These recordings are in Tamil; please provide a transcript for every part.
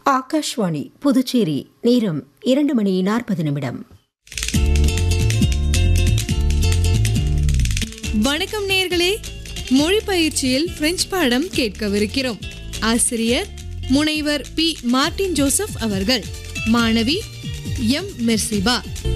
ஆகாஷ்வாணி புதுச்சேரி நேரம் இரண்டு மணி நாற்பது நிமிடம் வணக்கம் நேர்களே மொழி பயிற்சியில் பிரெஞ்சு பாடம் கேட்கவிருக்கிறோம் ஆசிரியர் முனைவர் பி மார்டின் ஜோசப் அவர்கள் மாணவி M Mersiba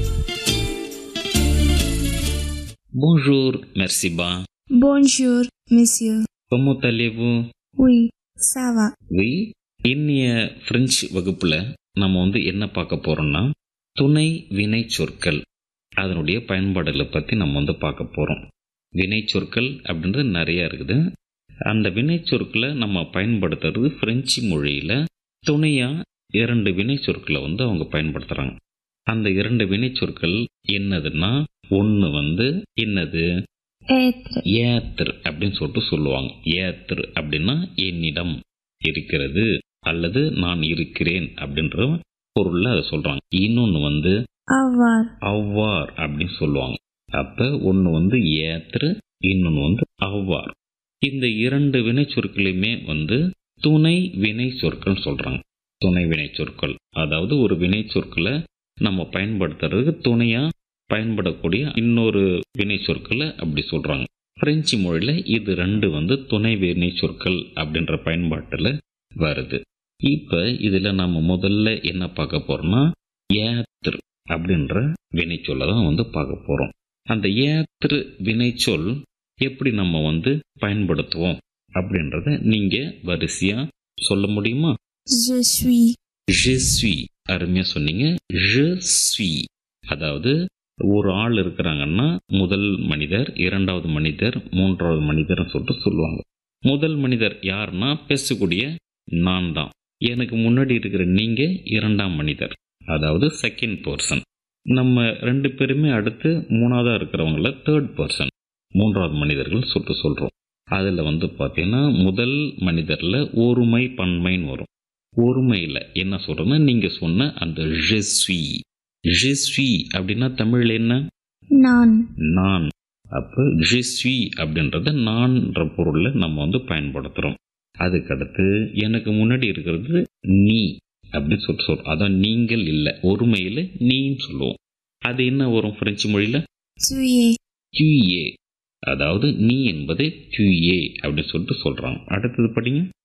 Bonjour, merci ba. Bonjour, monsieur. Comment allez-vous? Oui, ça va. Oui. இன்னைய பிரெஞ்சு வகுப்புல நம்ம வந்து என்ன பார்க்க போறோம்னா துணை வினை சொற்கள் அதனுடைய பயன்பாடுகளை பத்தி நம்ம வந்து பார்க்க போறோம் வினை சொற்கள் அப்படின்றது நிறைய இருக்குது அந்த வினை சொற்களை நம்ம பயன்படுத்துறது பிரெஞ்சு மொழியில துணையா இரண்டு வினை சொற்களை வந்து அவங்க பயன்படுத்துறாங்க அந்த இரண்டு வினை சொற்கள் என்னதுன்னா ஒன்று வந்து என்னது Être. ஏத்தர் அப்படின்னு சொல்லிட்டு சொல்லுவாங்க ஏத்தர் அப்படின்னா என்னிடம் இருக்கிறது அல்லது நான் இருக்கிறேன் அப்படின்ற பொருள்ல அதை சொல்றாங்க இன்னொன்று வந்து Avoir. அவ்வார் அப்படின்னு சொல்லுவாங்க அப்ப ஒன்று வந்து ஏத்தர் இன்னொன்று வந்து அவ்வார் இந்த இரண்டு வினை சொற்களையுமே வந்து துணை வினை சொற்கள் சொல்றாங்க துணை வினை சொற்கள் அதாவது ஒரு வினை சொற்களை நம்ம பயன்படுத்துறதுக்கு துணையா பயன்படக்கூடிய இன்னொரு வினை சொற்களை அப்படி சொல்றாங்க பிரெஞ்சு மொழியில இது ரெண்டு வந்து துணை வினை சொற்கள் அப்படின்ற பயன்பாட்டில் வருது இப்ப இதுல நம்ம முதல்ல என்ன பார்க்க போறோம்னா ஏத்திரு அப்படின்ற வினைச்சொல்லை தான் வந்து பார்க்க போறோம் அந்த ஏத்திரு வினைச்சொல் எப்படி நம்ம வந்து பயன்படுத்துவோம் அப்படின்றத நீங்க வரிசையா சொல்ல முடியுமா Je suis. je suis அருமையா சொன்னீங்க je suis அதாவது ஒரு ஆள் இருக்கிறாங்கன்னா முதல் மனிதர் இரண்டாவது மனிதர் மூன்றாவது மனிதர்னு சொல்லிட்டு சொல்லுவாங்க முதல் மனிதர் யாருன்னா பேசக்கூடிய நான் தான் எனக்கு முன்னாடி இருக்கிற நீங்க இரண்டாம் மனிதர் அதாவது செகண்ட் பர்சன் நம்ம ரெண்டு பேருமே அடுத்து மூணாவதா இருக்கிறவங்கள தேர்ட் பர்சன் மூன்றாவது மனிதர்கள் சொல்லிட்டு சொல்றோம் அதுல வந்து பார்த்தீங்கன்னா முதல் மனிதர்ல ஒருமை பன்மைன்னு வரும் ஒருமையில் என்ன சொல்றேன்னா நீங்க சொன்ன அந்த je suis je suis அப்படின்னா தமிழ்ல என்ன நான் நான் அப்போ je suis அப்படின்றத நான்ன்ற பொருள்ல நம்ம வந்து பயன்படுத்துறோம் அதுக்கடுத்து எனக்கு முன்னாடி இருக்கிறது நீ அப்படின்னு சொல்லிட்டு சொல்றோம் அதான் நீங்கள் இல்லை ஒருமையில் நீன்னு சொல்லுவோம் அது என்ன வரும் பிரெஞ்சு மொழியில tu es. QA அதாவது நீ என்பதை QA அப்படின்னு சொல்லிட்டு சொல்றாங்க அடுத்தது படிங்க